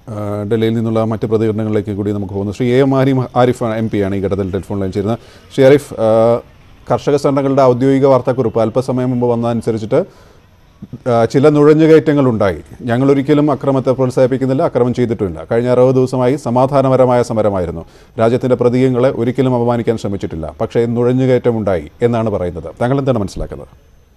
ആ, ഡൽഹിയിൽ നിന്നുള്ള മറ്റ് പ്രതികരണങ്ങളിലേക്ക് കൂടി നമുക്ക് പോകുന്നു Shri A M Arif Arif M P ആണ് ഈ ഘട്ടത്തിൽ ടെലിഫോൺ ലൈൻ ചേരുന്നത് ശ്രീ ആരിഫ് ആ, കർഷക സംഘടനകളുടെ ഔദ്യോഗിക വാർത്താക്കുറിപ്പ് അല്പസമയം മുമ്പ് വന്നതനുസരിച്ചിട്ട് ആ, ചില നുഴഞ്ഞുകയറ്റങ്ങൾ ഉണ്ടായി ഞങ്ങൾ ഒരിക്കലും അക്രമത്തെ പ്രോത്സാഹിപ്പിക്കുന്നില്ല അക്രമം ചെയ്തിട്ടുമില്ല കഴിഞ്ഞ അറുപത് ദിവസമായി സമാധാനപരമായ സമരമായിരുന്നു രാജ്യത്തിൻ്റെ പ്രതീകങ്ങളെ ഒരിക്കലും അപമാനിക്കാൻ ശ്രമിച്ചിട്ടില്ല പക്ഷേ നുഴഞ്ഞുകയറ്റം ഉണ്ടായി എന്നാണ് പറയുന്നത് താങ്കൾ എന്താണ് മനസ്സിലാക്കുന്നത്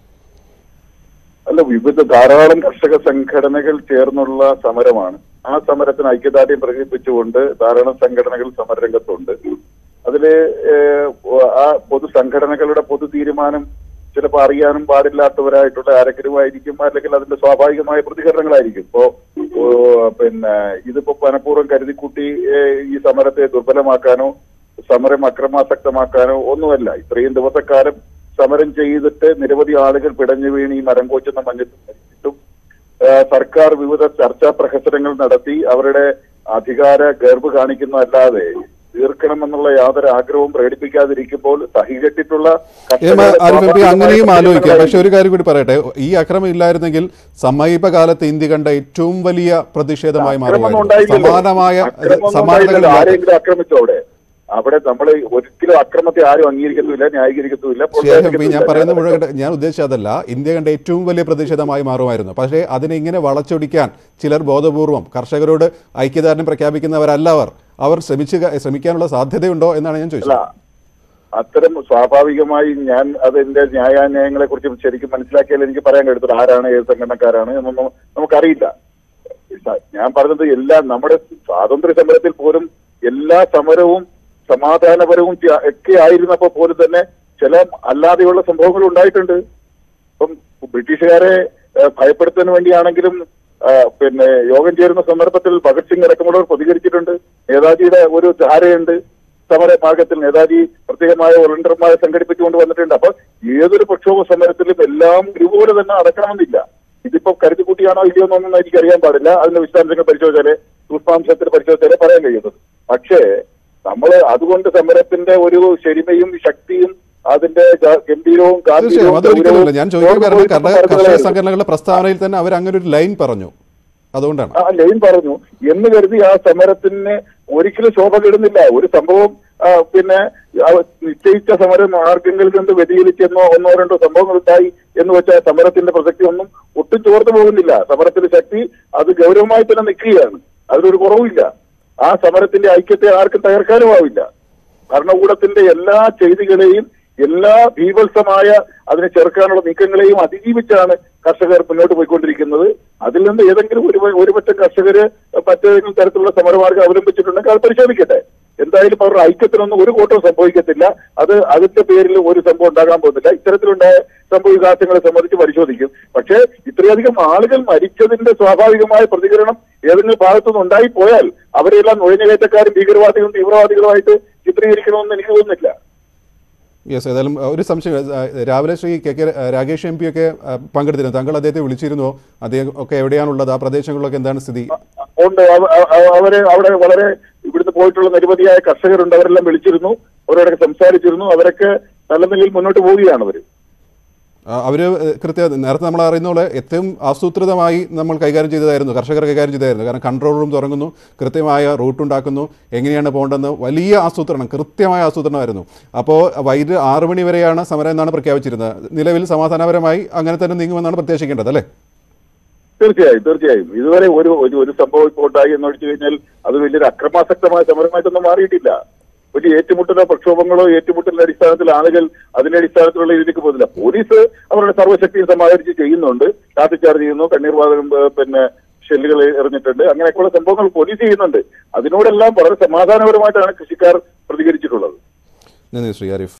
അല്ല വിവിധ ധാരാളം കർഷക സംഘടനകൾ ചേർന്നുള്ള സമരമാണ് ആ സമരത്തിന് ഐക്യദാർഢ്യം പ്രകടിപ്പിച്ചുകൊണ്ട് ധാരാളം സംഘടനകൾ സമരരംഗത്തുണ്ട് അതില് ഏഹ്, ആ പൊതു സംഘടനകളുടെ പൊതു തീരുമാനം ചിലപ്പോൾ അറിയാനും പാടില്ലാത്തവരായിട്ടുള്ള ആരെങ്കിലും ആയിരിക്കും അല്ലെങ്കിൽ അതിന്റെ സ്വാഭാവികമായ പ്രതികരണങ്ങളായിരിക്കും ഇപ്പോ ഓ, പിന്നെ ഇതിപ്പോ മനഃപൂർവ്വം കരുതിക്കൂട്ടി ഏഹ്, ഈ സമരത്തെ ദുർബലമാക്കാനോ സമരം അക്രമാസക്തമാക്കാനോ ഒന്നുമല്ല ഇത്രയും ദിവസക്കാലം സമരം ചെയ്തിട്ട് നിരവധി ആളുകൾ പിടഞ്ഞു വീണ് ഈ മരം കോച്ചുന്ന മഞ്ഞത്തും മരിച്ചിട്ടും ആ, സർക്കാർ വിവിധ ചർച്ചാ പ്രഹസനങ്ങൾ നടത്തി അവരുടെ അധികാര ഗർവ് കാണിക്കുന്നതല്ലാതെ തീർക്കണമെന്നുള്ള യാതൊരു ആഗ്രഹവും പ്രകടിപ്പിക്കാതിരിക്കുമ്പോൾ സഹികെട്ടിട്ടുള്ള എം ആരിഫ് എം പി അങ്ങനെയും ആലോചിക്കാം പക്ഷെ കർഷകരുടെ ഒരു കാര്യം കൂടി പറയട്ടെ ഈ അക്രമം ഇല്ലായിരുന്നെങ്കിൽ സമീപകാലത്ത് ഇന്ത്യ കണ്ട ഏറ്റവും വലിയ പ്രതിഷേധമായി അക്രമമൊന്നും മാറുമായിരുന്നു ഉണ്ടായില്ലല്ലോ. സമാനമായ അക്രമമൊന്നും സമാനതകൾ ഉണ്ടായില്ലല്ലോ. ആരെങ്കിലും ആക്രമിച്ചോ അവിടെ അവിടെ നമ്മൾ ഒരിക്കലും അക്രമത്തെ ആരും അംഗീകരിക്കത്തുമില്ല ന്യായീകരിക്കത്തുമില്ല ശേഷം ഈ ഞാൻ പ്രോത്സാഹിപ്പിക്കത്തുമില്ല. പറയുന്ന മുഴുവൻ കേട്ട് ഞാൻ ഉദ്ദേശിച്ചതല്ല ഇന്ത്യ കണ്ട ഏറ്റവും വലിയ പ്രതിഷേധമായി മാറുമായിരുന്നു പക്ഷേ അതിനെ ഇങ്ങനെ വളച്ചൊടിക്കാൻ ചിലർ ബോധപൂർവം കർഷകരോട് ഐക്യദാർഢ്യം പ്രഖ്യാപിക്കുന്നവരല്ല അവർ അവർ ശ്രമിച്ച് ക- ശ്രമിക്കാനുള്ള സാധ്യതയുണ്ടോ എന്നാണ് ഞാൻ അല്ല ചോദിച്ചത് അത്തരം സ്വാഭാവികമായി ഞാൻ അതിന്റെ ന്യായാന്യായങ്ങളെ കുറിച്ച് ശരിക്കും മനസ്സിലാക്കിയാൽ എനിക്ക് പറയാൻ കഴിയത്തില്ല ആരാണ് ഏത് സംഘടനക്കാരാണ് എന്നൊന്നും നമുക്കറിയില്ല സ- ഞാൻ പറഞ്ഞത് എല്ലാം നമ്മുടെ സ്വാതന്ത്ര്യ സമരത്തിൽ പോലും എല്ലാ സമരവും സമാധാനപരവും ത്യ- ഒക്കെ ആയിരുന്നപ്പോൾ പോലും തന്നെ ചില അല്ലാതെയുള്ള സംഭവങ്ങൾ ഉണ്ടായിട്ടുണ്ട് ഇപ്പം ബ്രിട്ടീഷുകാരെ ഏഹ്, ഭയപ്പെടുത്താൻ വേണ്ടിയാണെങ്കിലും ആ, പിന്നെ യോഗം ചേരുന്ന സന്ദർഭത്തിൽ ഭഗത് സിംഗ് അടക്കമുള്ളവർ പ്രതികരിച്ചിട്ടുണ്ട് നേതാജിയുടെ ഒരു ധാരയുണ്ട് സമര മാർഗത്തിൽ നേതാജി പ്രത്യേകമായ വോളണ്ടിയർമാരെ സംഘടിപ്പിച്ചുകൊണ്ട് വന്നിട്ടുണ്ട് അപ്പൊ ഏതൊരു പ്രക്ഷോഭ സമരത്തിലും എല്ലാം ഒരുപോലെ തന്നെ നടക്കണമെന്നില്ല ഇതിപ്പോ കരുതിക്കുട്ടിയാണോ ഇല്ലയോ എന്നൊന്നും എനിക്ക് അറിയാൻ പാടില്ല അതിന്റെ വിശദാംശങ്ങൾ പരിശോധിച്ചാലേ സൂക്ഷ്മാംശത്തിൽ പരിശോധിച്ചാലേ പറയാൻ കഴിയുന്നത് പക്ഷേ നമ്മൾ അതുകൊണ്ട് സമരത്തിന്റെ ഒരു ശരിമയും ശക്തിയും അതിന്റെ ഗ- ഗംഭീരവും തീർച്ചയായും ഗാംഭീര്യവും അതൊരിക്കലുമില്ല ഞാൻ ചോദിക്കാൻ കാരണം ഗൗരവവും കർഷക പറഞ്ഞ കർഷക കാര്യങ്ങളായിരുന്നു. സംഘടനകളുടെ പ്രസ്താവനയിൽ തന്നെ അവർ അങ്ങനെ ഒരു ലൈൻ പറഞ്ഞു അതുകൊണ്ടാണ് ആ ലൈൻ പറഞ്ഞു എന്ന് കരുതി ആ സമരത്തിന് ഒരിക്കലും ശോഭ കെടുന്നില്ല ഒരു സംഭവം ആ, പിന്നെ ആ, നിശ്ചയിച്ച സമര മാർഗങ്ങളിൽ നിന്ന് വ്യതിചലിച്ചെന്നോ ഒന്നോ രണ്ടോ സംഭവങ്ങൾ ഉണ്ടായി എന്ന് വെച്ചാൽ സമരത്തിന്റെ പ്രസക്തി ഒന്നും ഒട്ടും ചോർന്നു പോകുന്നില്ല സമരത്തിന്റെ ശക്തി അത് ഗൗരവമായി തന്നെ നിൽക്കുകയാണ് അതിലൊരു കുറവുമില്ല ആ സമരത്തിന്റെ ഐക്യത്തെ ആർക്കും തകർക്കാനും ആവില്ല ഭരണകൂടത്തിന്റെ എല്ലാ ചെയ്തികളെയും എല്ലാ ഭീവത്സമായ അതിനെ ചെറുക്കാനുള്ള നീക്കങ്ങളെയും അതിജീവിച്ചാണ് കർഷകർ മുന്നോട്ട് പോയിക്കൊണ്ടിരിക്കുന്നത് അതിൽ നിന്ന് ഏതെങ്കിലും ഒരു ഒരുപറ്റം കർഷകര് മറ്റേതെങ്കിലും തരത്തിലുള്ള സമരമാർഗം അവലംബിച്ചിട്ടുണ്ടെങ്കിൽ അത് പരിശോധിക്കട്ടെ എന്തായാലും അവരുടെ ഐക്യത്തിനൊന്നും ഒരു കൂട്ടവും സംഭവിക്കത്തില്ല അത് അതിന്റെ പേരിൽ ഒരു സംഭവം ഉണ്ടാകാൻ പോകുന്നില്ല ഇത്തരത്തിലുണ്ടായ സംഭവ വികാസങ്ങളെ സംബന്ധിച്ച് പരിശോധിക്കും പക്ഷേ ഇത്രയധികം ആളുകൾ മരിച്ചതിന്റെ സ്വാഭാവികമായ പ്രതികരണം ഏതെങ്കിലും ഭാഗത്തുനിന്ന് ഉണ്ടായി പോയാൽ അവരെല്ലാം നുഴഞ്ഞുകയറ്റക്കാരും ഭീകരവാദികളും തീവ്രവാദികളുമായിട്ട് ചിത്രീകരിക്കണമെന്ന് എനിക്ക് തോന്നുന്നില്ല യെസ് ഏതായാലും അഹ്, ഒരു സംശയം അഹ്, രാവിലെ Shri K K Rakesh M P ഒക്കെ അഹ്, പങ്കെടുത്തിരുന്നു താങ്കൾ അദ്ദേഹത്തെ വിളിച്ചിരുന്നോ അദ്ദേഹം ഒക്കെ എവിടെയാണുള്ളത് ആ പ്രദേശങ്ങളിലൊക്കെ എന്താണ് സ്ഥിതി ഉണ്ട് അവ- അവ- അവര് അവിടെ വളരെ ഇവിടുന്ന് പോയിട്ടുള്ള നിരവധിയായ കർഷകരുണ്ട് അവരെല്ലാം വിളിച്ചിരുന്നു അവരോടൊക്കെ സംസാരിച്ചിരുന്നു അവരൊക്കെ നല്ല നിലയിൽ മുന്നോട്ട് പോവുകയാണ് അവര് ആ, അവര് ഏഹ്, കൃത്യ നേരത്തെ നമ്മൾ അറിയുന്ന പോലെ ഏറ്റവും ആസൂത്രിതമായി നമ്മൾ കൈകാര്യം ചെയ്തതായിരുന്നു കർഷകർ കൈകാര്യം ചെയ്തായിരുന്നു കാരണം കൺട്രോൾ റൂം തുടങ്ങുന്നു കൃത്യമായ റൂട്ട് ഉണ്ടാക്കുന്നു എങ്ങനെയാണ് പോകേണ്ടതെന്ന് വലിയ ആസൂത്രണം കൃത്യമായ ആസൂത്രണമായിരുന്നു അപ്പോൾ വൈകിട്ട് ആറ് മണി വരെയാണ് സമരം എന്നാണ് പ്രഖ്യാപിച്ചിരുന്നത് നിലവിൽ സമാധാനപരമായി അങ്ങനെ തന്നെ നീങ്ങുമെന്നാണ് പ്രത്യാശിക്കേണ്ടത് അല്ലേ തീർച്ചയായും തീർച്ചയായും ഇതുവരെ ഒരു ഒരു ഒരു സംഭവം ഇപ്പോൾ ഉണ്ടായി എന്ന് വെച്ച് കഴിഞ്ഞാൽ അത് വലിയൊരു അക്രമാസക്തമായ സമരമായിട്ടൊന്നും മാറിയിട്ടില്ല വലിയ ഏറ്റുമുട്ടലോ പ്രക്ഷോഭങ്ങളോ ഏറ്റുമുട്ടലിന്റെ അടിസ്ഥാനത്തിൽ ആളുകൾ അതിന്റെ അടിസ്ഥാനത്തിലുള്ള ഇതിലേക്ക് പോകുന്നില്ല പോലീസ് അവരുടെ സർവ്വശക്തിയും സമാഹരിച്ച് ചെയ്യുന്നുണ്ട് ലാത്തിച്ചാർജ് ചെയ്യുന്നു കണ്ണീർ വാതകം ഏഹ്, പിന്നെ ഷെല്ലുകൾ എറിഞ്ഞിട്ടുണ്ട് അങ്ങനെയൊക്കെയുള്ള സംഭവങ്ങൾ പോലീസ് ചെയ്യുന്നുണ്ട് അതിനോടെല്ലാം വളരെ സമാധാനപരമായിട്ടാണ് കൃഷിക്കാർ പ്രതികരിച്ചിട്ടുള്ളത് നന്ദി ശ്രീ ആരിഫ്